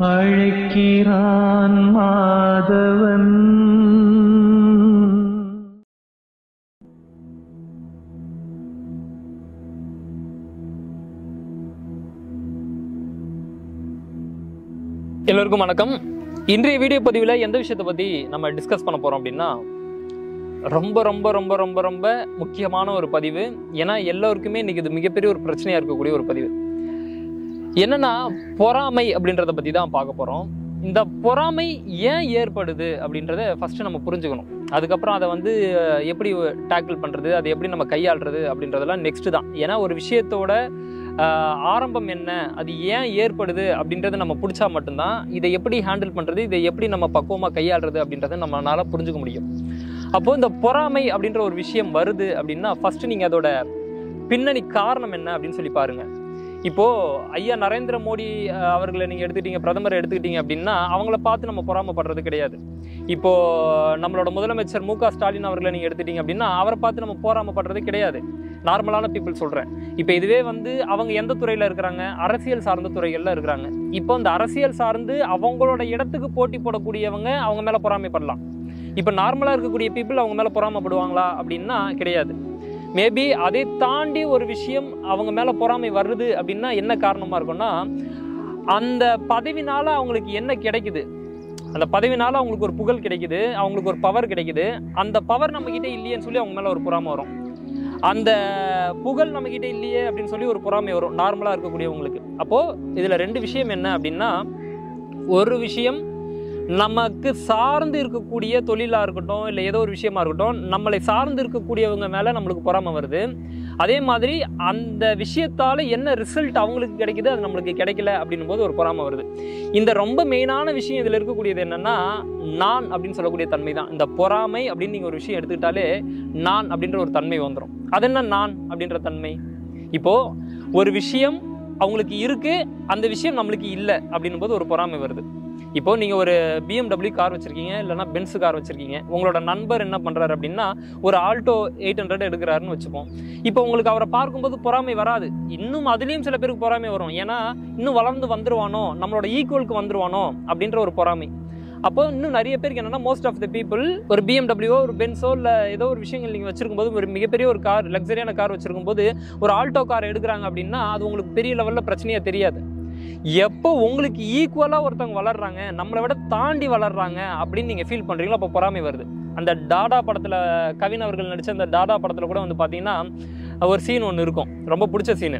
அழைக்கிறான் மாதவன் எல்லோருக்கும் வணக்கம் இன்றைய வீடியோ பதிவில் எந்த விஷயத்தை பற்றி நம்ம டிஸ்கஸ் பண்ண போகிறோம் அப்படின்னா ரொம்ப ரொம்ப ரொம்ப ரொம்ப ரொம்ப முக்கியமான ஒரு பதிவு ஏன்னா எல்லோருக்குமே இன்னைக்கு இது மிகப்பெரிய ஒரு பிரச்சனையாக இருக்கக்கூடிய ஒரு பதிவு என்னன்னா பொறாமை அப்படின்றத பற்றி தான் பார்க்க போகிறோம் இந்த பொறாமை ஏன் ஏற்படுது அப்படின்றத ஃபஸ்ட்டு நம்ம புரிஞ்சுக்கணும் அதுக்கப்புறம் அதை வந்து அஹ், எப்படி டேக்கிள் பண்ணுறது அதை எப்படி நம்ம கையாளுறது அப்படின்றதெல்லாம் நெக்ஸ்ட்டு தான் ஏன்னா ஒரு விஷயத்தோட ஆஹ் ஆரம்பம் என்ன அது ஏன் ஏற்படுது அப்படின்றத நம்ம பிடிச்சா மட்டும்தான் இதை எப்படி ஹேண்டில் பண்ணுறது இதை எப்படி நம்ம பக்குவமாக கையாளுறது அப்படின்றத நம்மளால புரிஞ்சுக்க முடியும் அப்போது இந்த பொறாமை அப்படின்ற ஒரு விஷயம் வருது அப்படின்னா ஃபஸ்ட்டு நீங்கள் அதோட பின்னணி காரணம் என்ன அப்படின்னு சொல்லி பாருங்க இப்போ ஐயா நரேந்திர மோடி அஹ், அவர்களை நீங்கள் எடுத்துக்கிட்டீங்க பிரதமரை எடுத்துக்கிட்டீங்க அப்படின்னா அவங்கள பார்த்து நம்ம பொறாமைப்படுறது கிடையாது இப்போ நம்மளோட முதலமைச்சர் மு க ஸ்டாலின் அவர்களை நீங்கள் எடுத்துட்டீங்க அப்படின்னா அவரை பார்த்து நம்ம பொறாமைப்படுறது கிடையாது நார்மலான பீப்புள் சொல்கிறேன் இப்போ இதுவே வந்து அவங்க எந்த துறையில் இருக்கிறாங்க அரசியல் சார்ந்த துறைகளில் இருக்கிறாங்க இப்போ இந்த அரசியல் சார்ந்து அவங்களோட இடத்துக்கு போட்டி போடக்கூடியவங்க அவங்க மேலே பொறாமைப்படலாம் இப்போ நார்மலாக இருக்கக்கூடிய பீப்புள் அவங்க மேலே பொறாமைப்படுவாங்களா அப்படின்னா கிடையாது மேபி அதை தாண்டி ஒரு விஷயம் அவங்க மேலே பொறாமை வருது அப்படின்னா என்ன காரணமாக இருக்கும்னா அந்த பதவினால அவங்களுக்கு என்ன கிடைக்குது அந்த பதவினால அவங்களுக்கு ஒரு புகழ் கிடைக்குது அவங்களுக்கு ஒரு பவர் கிடைக்குது அந்த பவர் நம்மக்கிட்ட இல்லையேன்னு சொல்லி அவங்க மேலே ஒரு பொறாமை வரும் அந்த புகழ் நம்மக்கிட்ட இல்லையே அப்படின்னு சொல்லி ஒரு பொறாமை வரும் நார்மலாக இருக்கக்கூடியவங்களுக்கு அப்போது இதில் ரெண்டு விஷயம் என்ன அப்படின்னா ஒரு விஷயம் நமக்கு சார்ந்து இருக்கக்கூடிய தொழிலாக இருக்கட்டும் இல்லை ஏதோ ஒரு விஷயமா இருக்கட்டும் நம்மளை சார்ந்து இருக்கக்கூடியவங்க மேலே நம்மளுக்கு பொறாமை வருது அதே மாதிரி அந்த விஷயத்தால் என்ன ரிசல்ட் அவங்களுக்கு கிடைக்குது அது நம்மளுக்கு கிடைக்கல அப்படின்னும் போது ஒரு பொறாமை வருது இந்த ரொம்ப மெயினான விஷயம் இதில் இருக்கக்கூடியது என்னன்னா நான் அப்படின்னு சொல்லக்கூடிய தன்மை தான் இந்த பொறாமை அப்படின்னு நீங்கள் ஒரு விஷயம் எடுத்துக்கிட்டாலே நான் அப்படின்ற ஒரு தன்மை வந்துடும் அது என்ன நான் அப்படின்ற தன்மை இப்போ ஒரு விஷயம் அவங்களுக்கு இருக்கு அந்த விஷயம் நம்மளுக்கு இல்லை அப்படின்னும் போது ஒரு பொறாமை வருது இப்போ நீங்கள் ஒரு BMW கார் வச்சுருக்கீங்க இல்லைன்னா பென்ஸ் கார் வச்சுருக்கீங்க உங்களோட நண்பர் என்ன பண்ணுறாரு அப்படின்னா ஒரு ஆல்டோ எயிட் ஹண்ட்ரட் எடுக்கிறாருன்னு வச்சுப்போம் இப்போ உங்களுக்கு அவரை பார்க்கும்போது பொறாமை வராது இன்னும் அதுலேயும் சில பேருக்கு பொறாமை வரும் ஏன்னா இன்னும் வளர்ந்து வந்துருவானோ நம்மளோட ஈக்குவலுக்கு வந்துருவானோ அப்படின்ற ஒரு பொறாமை அப்போ இன்னும் நிறைய பேருக்கு என்னன்னா மோஸ்ட் ஆஃப் த பீப்புள் ஒரு பிஎம்டபிள்யூ ஒரு பென்ஸோ இல்லை ஏதோ ஒரு விஷயங்கள் நீங்கள் வச்சிருக்கும் போது ஒரு மிகப்பெரிய ஒரு கார் லக்ஸரியான கார் வச்சிருக்கும் போது ஒரு ஆல்டோ கார் எடுக்கிறாங்க அப்படின்னா அது உங்களுக்கு பெரிய லெவலில் பிரச்சனையாக தெரியாது எப்போ உங்களுக்கு ஈக்குவலாக ஒருத்தவங்க வளர்றாங்க நம்மளை விட தாண்டி வளர்றாங்க அப்படின்னு நீங்கள் ஃபீல் பண்ணுறீங்களோ அப்போ பொறாமை வருது அந்த டாடா படத்தில் கவின் அவர்கள் நடித்த அந்த டாடா படத்தில் கூட வந்து பார்த்தீங்கன்னா ஒரு சீன் ஒன்று இருக்கும் ரொம்ப பிடிச்ச சீனு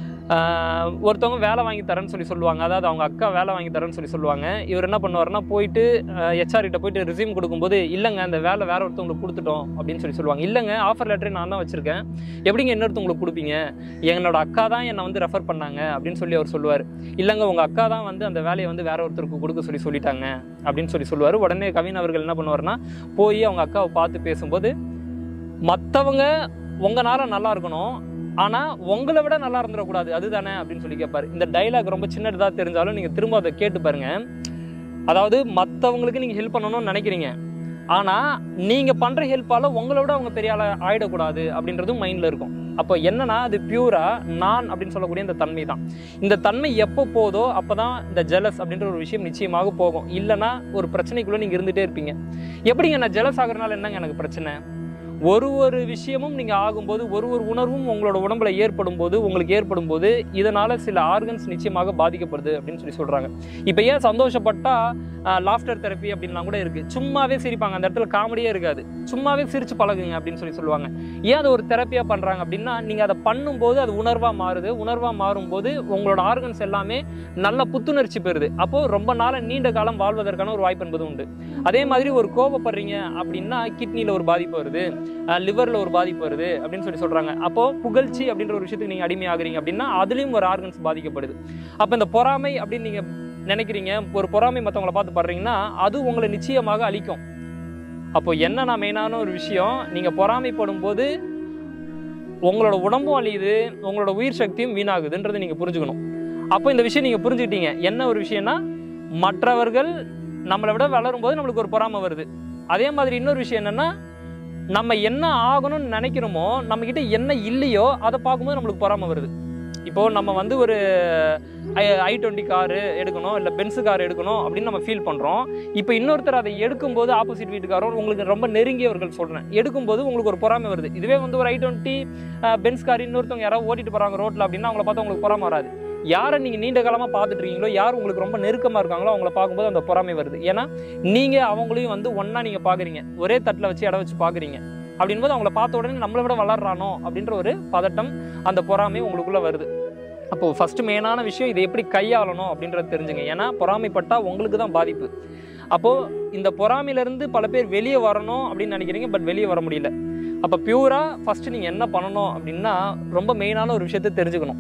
ஒருத்தவங்க வேலை வாங்கி தரேன்னு சொல்லி சொல்லுவாங்க அதாவது அவங்க அக்கா வேலை வாங்கி தரேன்னு சொல்லி சொல்லுவாங்க இவர் என்ன பண்ணுவாருன்னா போயிட்டு ஹெச்ஆர்கிட்ட போயிட்டு ரிசீம் கொடுக்கும்போது இல்லைங்க அந்த வேலை வேற ஒருத்தவங்களுக்கு கொடுத்துட்டோம் அப்படின்னு சொல்லி சொல்லுவாங்க இல்லைங்க ஆஃபர் லெட்டரே நான் தான் வச்சிருக்கேன் எப்படிங்க இன்னொருத்தவங்களுக்கு கொடுப்பீங்க என்னோட அக்கா தான் என்னை வந்து ரெஃபர் பண்ணாங்க அப்படின்னு சொல்லி அவர் சொல்லுவார் இல்லைங்க உங்கள் அக்கா தான் வந்து அந்த வேலையை வந்து வேற ஒருத்தருக்கு கொடுக்க சொல்லி சொல்லிட்டாங்க அப்படின்னு சொல்லி சொல்லுவார் உடனே கவின் அவர்கள் என்ன பண்ணுவாருன்னா போய் அவங்க அக்காவை பார்த்து பேசும்போது மற்றவங்க உங்களால நல்லா இருக்கணும் ஆனால் உங்களை விட நல்லா இருந்துடக்கூடாது அதுதானே அப்படின்னு சொல்லி கேட்பாரு இந்த டைலாக் ரொம்ப சின்னதாக தெரிஞ்சாலும் நீங்கள் திரும்ப அதை கேட்டு பாருங்க அதாவது மற்றவங்களுக்கு நீங்கள் ஹெல்ப் பண்ணணும்னு நினைக்கிறீங்க ஆனால் நீங்கள் பண்ணுற ஹெல்ப்பால் உங்களை விட அவங்க பெரிய ஆளா ஆயிடக்கூடாது அப்படின்றதும் மைண்டில் இருக்கும் அப்போ என்னன்னா அது பியூரா நான் அப்படின்னு சொல்லக்கூடிய இந்த தன்மை தான் இந்த தன்மை எப்போ போதோ அப்போ தான் இந்த ஜெலஸ் அப்படின்ற ஒரு விஷயம் நிச்சயமாக போகும் இல்லைன்னா ஒரு பிரச்சனைக்குள்ளே நீங்கள் இருந்துகிட்டே இருப்பீங்க எப்படிங்க நான் ஜெலஸ் ஆகுறதுனால என்னங்க எனக்கு பிரச்சனை ஒரு ஒரு விஷயமும் நீங்கள் ஆகும்போது ஒரு ஒரு உணர்வும் உங்களோட உடம்புல ஏற்படும் போது உங்களுக்கு ஏற்படும் போது இதனால் சில ஆர்கன்ஸ் நிச்சயமாக பாதிக்கப்படுது அப்படின்னு சொல்லி சொல்கிறாங்க இப்போ ஏன் சந்தோஷப்பட்டா லாஃப்டர் தெரப்பி அப்படின்லாம் கூட இருக்குது சும்மாவே சிரிப்பாங்க அந்த இடத்துல காமெடியே இருக்காது சும்மாவே சிரிச்சு பழகுங்க அப்படின்னு சொல்லி சொல்லுவாங்க ஏன் அது ஒரு தெரப்பியாக பண்ணுறாங்க அப்படின்னா நீங்கள் அதை பண்ணும்போது அது உணர்வாக மாறுது உணர்வாக மாறும்போது உங்களோட ஆர்கன்ஸ் எல்லாமே நல்ல புத்துணர்ச்சி பெறுது அப்போது ரொம்ப நாள் நீண்ட காலம் வாழ்வதற்கான ஒரு வாய்ப்பு என்பது உண்டு அதே மாதிரி ஒரு கோபப்படுறீங்க அப்படின்னா கிட்னியில் ஒரு பாதிப்பு வருது லிவரில் ஒரு பாதிப்பு வருது அப்படின்னு சொல்லி சொல்கிறாங்க அப்போது புகழ்ச்சி அப்படின்ற ஒரு விஷயத்துக்கு நீங்கள் அடிமையாகிறீங்க அப்படின்னா அதுலேயும் ஒரு ஆர்கன்ஸ் பாதிக்கப்படுது அப்போ இந்த பொறாமை அப்படின்னு நீங்கள் நினைக்கிறீங்க ஒரு பொறாமை மற்றவங்கள பார்த்து படுறீங்கன்னா அது உங்களை நிச்சயமாக அழிக்கும் அப்போ என்னன்னா மெயினான ஒரு விஷயம் நீங்கள் பொறாமைப்படும் போது உங்களோட உடம்பும் அழியுது உங்களோட உயிர் சக்தியும் வீணாகுதுன்றதை நீங்கள் புரிஞ்சுக்கணும் அப்போ இந்த விஷயம் நீங்கள் புரிஞ்சுக்கிட்டீங்க என்ன ஒரு விஷயம்னா மற்றவர்கள் நம்மளை விட வளரும் போது நம்மளுக்கு ஒரு பொறாமை வருது அதே மாதிரி இன்னொரு விஷயம் என்னன்னா நம்ம என்ன ஆகணும்னு நினைக்கிறோமோ நம்மக்கிட்ட என்ன இல்லையோ அதை பார்க்கும்போது நம்மளுக்கு பொறாமை வருது இப்போ நம்ம வந்து ஒரு ஐ டுவெண்ட்டி காரு எடுக்கணும் இல்லை பென்ஸு கார் எடுக்கணும் அப்படின்னு நம்ம ஃபீல் பண்ணுறோம் இப்போ இன்னொருத்தர் அதை எடுக்கும்போது ஆப்போசிட் வீட்டுக்காரர் உங்களுக்கு ரொம்ப நெருங்கியவர்கள் சொல்கிறேன் எடுக்கும்போது உங்களுக்கு ஒரு பொறாமை வருது இதுவே வந்து ஒரு ஐ டுவெண்ட்டி பென்ஸ் கார் இன்னொருத்தவங்க யாராவது ஓட்டிட்டு போகிறாங்க ரோட்டில் அப்படின்னா அவங்கள பார்த்தா உங்களுக்கு பொறாமை வராது யாரை நீங்கள் நீண்ட காலமாக பார்த்துட்டு இருக்கீங்களோ யார் உங்களுக்கு ரொம்ப நெருக்கமாக இருக்காங்களோ அவங்கள பார்க்கும்போது அந்த பொறாமை வருது ஏன்னா நீங்கள் அவங்களையும் வந்து ஒன்றா நீங்கள் பார்க்குறீங்க ஒரே தட்டில் வச்சு இடம் வச்சு பார்க்குறீங்க அப்படின்போது அவங்கள பார்த்த உடனே நம்மளை விட வளர்றானோ அப்படின்ற ஒரு பதட்டம் அந்த பொறாமை உங்களுக்குள்ளே வருது அப்போ ஃபர்ஸ்ட் மெயினான விஷயம் இதை எப்படி கையாளணும் அப்படின்றத தெரிஞ்சுங்க ஏன்னா பொறாமைப்பட்டா உங்களுக்கு தான் பாதிப்பு அப்போ இந்த பொறாமையிலேருந்து பல பேர் வெளியே வரணும் அப்படின்னு நினைக்கிறீங்க பட் வெளியே வர முடியல அப்போ பியூரா ஃபர்ஸ்ட் நீங்கள் என்ன பண்ணணும் அப்படின்னா ரொம்ப மெயினான ஒரு விஷயத்தை தெரிஞ்சுக்கணும்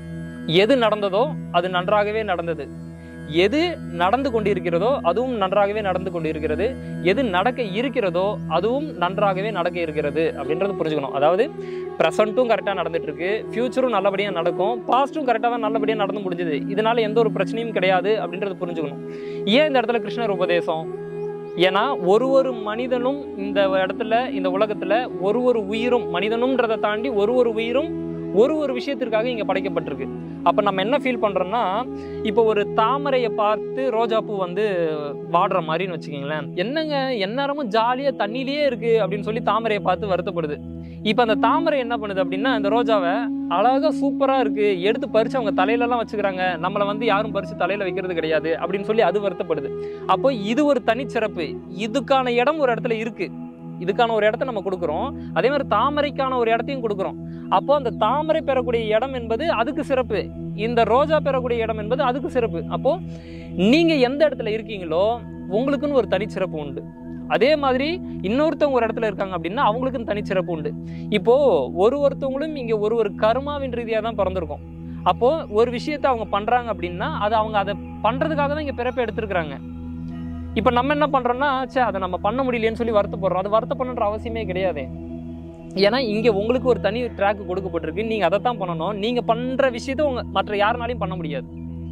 எது நடந்ததோ அது நன்றாகவே நடந்தது எது நடந்து கொண்டிருக்கிறதோ அதுவும் நன்றாகவே நடந்து கொண்டிருக்கிறது எது நடக்க இருக்கிறதோ அதுவும் நன்றாகவே நடக்க இருக்கிறது அப்படின்றது புரிஞ்சுக்கணும் அதாவது ப்ரெசண்ட்டும் கரெக்டாக நடந்துட்டு இருக்கு ஃபியூச்சரும் நல்லபடியாக நடக்கும் பாஸ்ட்டும் கரெக்டாக தான் நல்லபடியாக நடந்து முடிஞ்சது இதனால எந்த ஒரு பிரச்சனையும் கிடையாது அப்படின்றது புரிஞ்சுக்கணும் ஏன் இந்த இடத்துல கிருஷ்ணர் உபதேசம் ஏன்னா ஒரு ஒரு மனிதனும் இந்த இடத்துல இந்த உலகத்துல ஒரு ஒரு உயிரும் மனிதனும்ன்றதை தாண்டி ஒரு ஒரு உயிரும் ஒரு ஒரு விஷயத்திற்காக இங்க படைக்கப்பட்டிருக்கு அப்ப நம்ம என்ன ஃபீல் பண்றோம்னா இப்போ ஒரு தாமரையை பார்த்து ரோஜா பூ வந்து வாடுற மாதிரின்னு வச்சுக்கோங்களேன் என்னங்க எந்நேரமும் ஜாலியா தண்ணியிலேயே இருக்கு அப்படின்னு சொல்லி தாமரையை பார்த்து வருத்தப்படுது இப்போ அந்த தாமரை என்ன பண்ணுது அப்படின்னா இந்த ரோஜாவை அழகா சூப்பரா இருக்கு எடுத்து பறிச்சு அவங்க தலையில எல்லாம் வச்சுக்கிறாங்க நம்மளை வந்து யாரும் பறிச்சு தலையில வைக்கிறது கிடையாது அப்படின்னு சொல்லி அது வருத்தப்படுது அப்போ இது ஒரு தனிச்சிறப்பு இதுக்கான இடம் ஒரு இடத்துல இருக்கு இதுக்கான ஒரு இடத்த நம்ம கொடுக்குறோம் அதே மாதிரி தாமரைக்கான ஒரு இடத்தையும் கொடுக்குறோம் அப்போ அந்த தாமரை பெறக்கூடிய இடம் என்பது அதுக்கு சிறப்பு இந்த ரோஜா பெறக்கூடிய இடம் என்பது அதுக்கு சிறப்பு அப்போ நீங்க எந்த இடத்துல இருக்கீங்களோ உங்களுக்குன்னு ஒரு தனிச்சிறப்பு உண்டு அதே மாதிரி இன்னொருத்தவங்க ஒரு இடத்துல இருக்காங்க அப்படின்னா அவங்களுக்குன்னு தனிச்சிறப்பு உண்டு இப்போ ஒரு ஒருத்தவங்களும் இங்க ஒரு ஒரு கர்மாவின் ரீதியாக தான் பிறந்திருக்கும் அப்போ ஒரு விஷயத்தை அவங்க பண்றாங்க அப்படின்னா அது அவங்க அதை பண்றதுக்காக தான் இங்க பிறப்பை எடுத்திருக்கிறாங்க இப்போ நம்ம என்ன பண்றோம்னா சே அதை நம்ம பண்ண முடியலையேன்னு சொல்லி வருத்தப்படுறோம் அது வருத்தப்படணுன்ற அவசியமே கிடையாது ஏன்னா இங்க உங்களுக்கு ஒரு தனி ட்ராக் கொடுக்கப்பட்டிருக்கு நீங்க அதை தான் பண்ணணும் நீங்க பண்ற விஷயத்த உங்க மற்ற யாருனாலையும் பண்ண முடியாது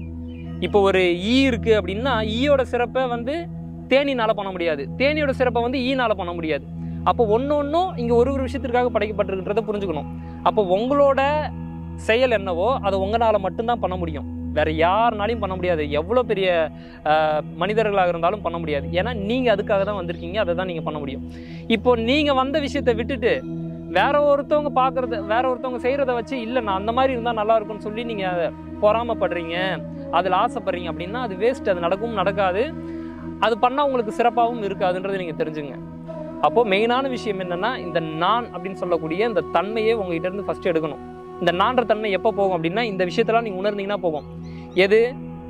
இப்போ ஒரு ஈ இருக்கு அப்படின்னா ஈயோட சிறப்பை வந்து தேனினால பண்ண முடியாது தேனியோட சிறப்பை வந்து ஈனால பண்ண முடியாது அப்போ ஒன்று ஒன்றும் இங்கே ஒரு ஒரு விஷயத்திற்காக படைக்கப்பட்டிருக்கிறத புரிஞ்சுக்கணும் அப்போ உங்களோட செயல் என்னவோ அதை உங்களால் மட்டும்தான் பண்ண முடியும் வேற யாருனாலையும் பண்ண முடியாது எவ்வளோ பெரிய ஆஹ், மனிதர்களாக இருந்தாலும் பண்ண முடியாது ஏன்னா நீங்கள் அதுக்காக தான் வந்திருக்கீங்க அதை தான் நீங்கள் பண்ண முடியும் இப்போ நீங்கள் வந்த விஷயத்தை விட்டுட்டு வேற ஒருத்தவங்க பார்க்கறது வேற ஒருத்தவங்க செய்கிறத வச்சு இல்லை நான் அந்த மாதிரி இருந்தால் நல்லா இருக்கும்னு சொல்லி நீங்கள் பொறாமப்படுறீங்க அதில் ஆசைப்படுறீங்க அப்படின்னா அது வேஸ்ட் அது நடக்கவும் நடக்காது அது பண்ணால் உங்களுக்கு சிறப்பாகவும் இருக்காதுன்றது நீங்கள் தெரிஞ்சுங்க அப்போ மெயினான விஷயம் என்னன்னா இந்த நான் அப்படின்னு சொல்லக்கூடிய இந்த தன்மையை உங்ககிட்ட இருந்து ஃபர்ஸ்ட் எடுக்கணும் இந்த நான்ற தன்மை எப்போ போகும் அப்படின்னா இந்த விஷயத்தெல்லாம் நீங்கள் உணர்ந்தீங்கன்னா போகும் எது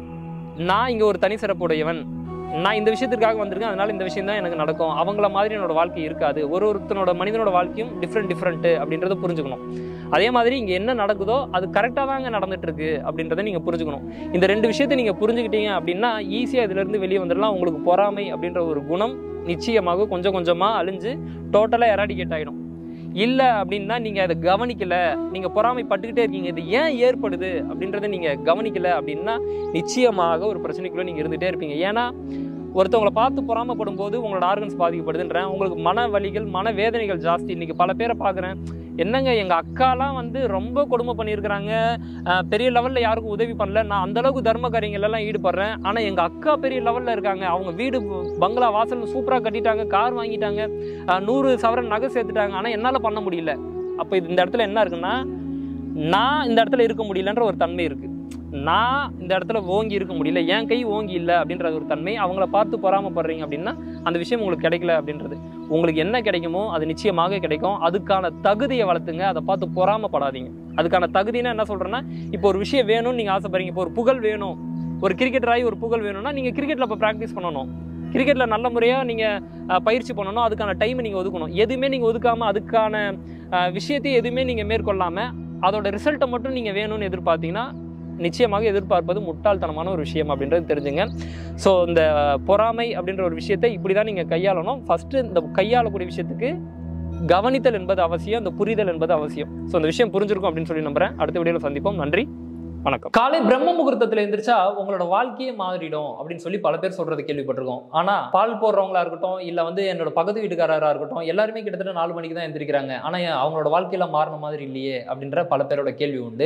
நான் இங்கே ஒரு தனி சிறப்புடையவன் நான் இந்த விஷயத்திற்காக வந்திருக்கேன் அதனால இந்த விஷயம் தான் எனக்கு நடக்கும் அவங்கள மாதிரி என்னோட வாழ்க்கை இருக்காது ஒரு ஒருத்தனோட மனிதனோட வாழ்க்கையும் டிஃப்ரெண்ட் டிஃப்ரெண்ட்டு அப்படின்றத புரிஞ்சுக்கணும் அதே மாதிரி இங்கே என்ன நடக்குதோ அது கரெக்டாக தாங்க நடந்துட்டு இருக்கு அப்படின்றத நீங்கள் புரிஞ்சுக்கணும் இந்த ரெண்டு விஷயத்தை நீங்கள் புரிஞ்சுக்கிட்டீங்க அப்படின்னா ஈஸியாக இதுலேருந்து வெளியே வந்துடலாம் உங்களுக்கு பொறாமை அப்படின்ற ஒரு குணம் நிச்சயமாக கொஞ்சம் கொஞ்சமாக அழிஞ்சு டோட்டலாக எராடிகேட் ஆகிடும் இல்லை அப்படின்னா நீங்கள் அதை கவனிக்கல நீங்கள் பொறாமைப்பட்டுக்கிட்டே இருக்கீங்க இது ஏன் ஏற்படுது அப்படின்றத நீங்கள் கவனிக்கல அப்படின்னா நிச்சயமாக ஒரு பிரச்சனைக்குள்ளே நீங்கள் இருந்துகிட்டே இருப்பீங்க ஏன்னா ஒருத்தவங்களை பார்த்து பொறாமப்படும் போது உங்களோட ஆர்கன்ஸ் பாதிக்கப்படுதுன்றேன் உங்களுக்கு மன வலிகள் மன வேதனைகள் ஜாஸ்தி இன்னைக்கு பல பேரை பார்க்குறேன் என்னங்க எங்கள் அக்காலாம் வந்து ரொம்ப கொடுமை பண்ணியிருக்கிறாங்க அஹ் பெரிய லெவலில் யாருக்கும் உதவி பண்ணல நான் அந்த அளவுக்கு தர்ம காரியங்கள்லாம் ஈடுபடுறேன் ஆனால் எங்கள் அக்கா பெரிய லெவலில் இருக்காங்க அவங்க வீடு பங்களா வாசல் சூப்பராக கட்டிட்டாங்க கார் வாங்கிட்டாங்க அஹ் நூறு சவரன் நகை சேர்த்துட்டாங்க ஆனால் என்னால் பண்ண முடியல அப்போ இது இந்த இடத்துல என்ன இருக்குன்னா நான் இந்த இடத்துல இருக்க முடியலன்ற ஒரு தன்மை இருக்குது நான் இந்த இடத்துல ஓங்கி இருக்க முடியல என் கை ஓங்கி இல்லை அப்படின்ற ஒரு தன்மை அவங்கள பார்த்து பொறாமப்படுறீங்க அப்படின்னா அந்த விஷயம் உங்களுக்கு கிடைக்கல அப்படின்றது உங்களுக்கு என்ன கிடைக்குமோ அது நிச்சயமாக கிடைக்கும் அதுக்கான தகுதியை வளர்த்துங்க அதை பார்த்து பொறாமப்படாதீங்க அதுக்கான தகுதினா என்ன சொல்றேன்னா இப்போ ஒரு விஷயம் வேணும்னு நீங்க ஆசைப்படுறீங்க இப்போ ஒரு புகழ் வேணும் ஒரு கிரிக்கெட்டர் ஆகி ஒரு புகழ் வேணும்னா நீங்க கிரிக்கெட்ல இப்போ ப்ராக்டிஸ் பண்ணணும் கிரிக்கெட்ல நல்ல முறையா நீங்க அஹ், பயிற்சி பண்ணணும் அதுக்கான டைமை நீங்க ஒதுக்கணும் எதுவுமே நீங்க ஒதுக்காம அதுக்கான அஹ், விஷயத்தை எதுவுமே நீங்க மேற்கொள்ளாம அதோட ரிசல்ட்டை மட்டும் நீங்க வேணும்னு எதிர்பார்த்தீங்கன்னா நிச்சயமாக எதிர்பார்ப்பது முட்டாள்தனமான ஒரு விஷயம் அப்படின்றது தெரிஞ்சுங்க ஸோ இந்த பொறாமை அப்படின்ற ஒரு விஷயத்தை இப்படி தான் நீங்கள் கையாளணும் ஃபஸ்ட்டு இந்த கையாளக்கூடிய விஷயத்துக்கு கவனித்தல் என்பது அவசியம் இந்த புரிதல் என்பது அவசியம் ஸோ இந்த விஷயம் புரிஞ்சிருக்கும் அப்படின்னு சொல்லி நம்புறேன் அடுத்த வீடியோவில் சந்திப்போம் நன்றி வணக்கம் காலை பிரம்ம முகூர்த்தத்தில் எந்திரிச்சா உங்களோட வாழ்க்கையே மாறிடும் அப்படின்னு சொல்லி பல பேர் சொல்றது கேள்விப்பட்டிருக்கோம் ஆனா பால் போடுறவங்களா இருக்கட்டும் இல்ல வந்து என்னோட பக்கத்து வீட்டுக்காரரா இருக்கட்டும் எல்லாருமே கிட்டத்தட்ட நாலு மணிக்கு தான் எந்திரிக்கிறாங்க ஆனா ஏன் அவங்களோட வாழ்க்கையில மாறின மாதிரி இல்லையே அப்படின்ற பல பேரோட கேள்வி உண்டு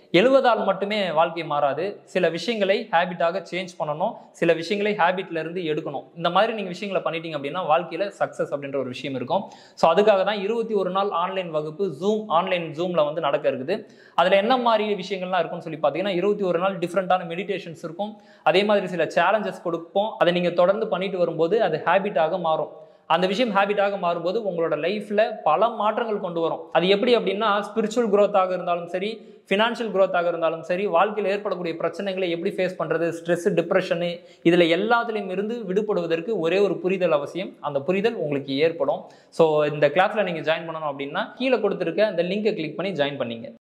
எழுவதால் மட்டுமே வாழ்க்கை மாறாது சில விஷயங்களை ஹேபிட்டாக சேஞ்ச் பண்ணணும் சில விஷயங்களை ஹேபிட்ல இருந்து எடுக்கணும் இந்த மாதிரி நீங்க விஷயங்களை பண்ணிட்டீங்க அப்படின்னா வாழ்க்கையில சக்சஸ் அப்படின்ற ஒரு விஷயம் இருக்கும் ஸோ அதுக்காக தான் இருபத்தி ஒரு நாள் ஆன்லைன் வகுப்பு ஜூம் ஆன்லைன் ஜூம்ல வந்து நடக்க இருக்குது அதுல என்ன மாதிரி விஷயங்கள்லாம் இருக்கும்னு சொல்லி பார்த்தீங்கன்னா இருபத்தி ஒரு நாள் டிஃப்ரெண்டான மெடிடேஷன்ஸ் இருக்கும் அதே மாதிரி சில சேலஞ்சஸ் கொடுப்போம் அதை நீங்க தொடர்ந்து பண்ணிட்டு வரும்போது அது ஹேபிட்டாக மாறும் அந்த விஷயம் ஹேபிட்டாக மாறும்போது உங்களோட லைஃப்ல பல மாற்றங்கள் கொண்டு வரும் அது எப்படி அப்படின்னா ஸ்பிரிச்சுவல் growth-ஆக இருந்தாலும் சரி ஃபினான்ஷியல் growth-ஆக இருந்தாலும் சரி வாழ்க்கையில் ஏற்படக்கூடிய பிரச்சனைகளை எப்படி ஃபேஸ் பண்றது ஸ்ட்ரெஸ் டிப்ரெஷனு இதுல எல்லாத்துலேயும் இருந்து விடுபடுவதற்கு ஒரே ஒரு புரிதல் அவசியம் அந்த புரிதல் உங்களுக்கு ஏற்படும் ஸோ இந்த கிளாஸ்ல நீங்க ஜாயின் பண்ணணும் அப்படின்னா கீழே கொடுத்துருக்க அந்த லிங்கை கிளிக் பண்ணி ஜாயின் பண்ணீங்க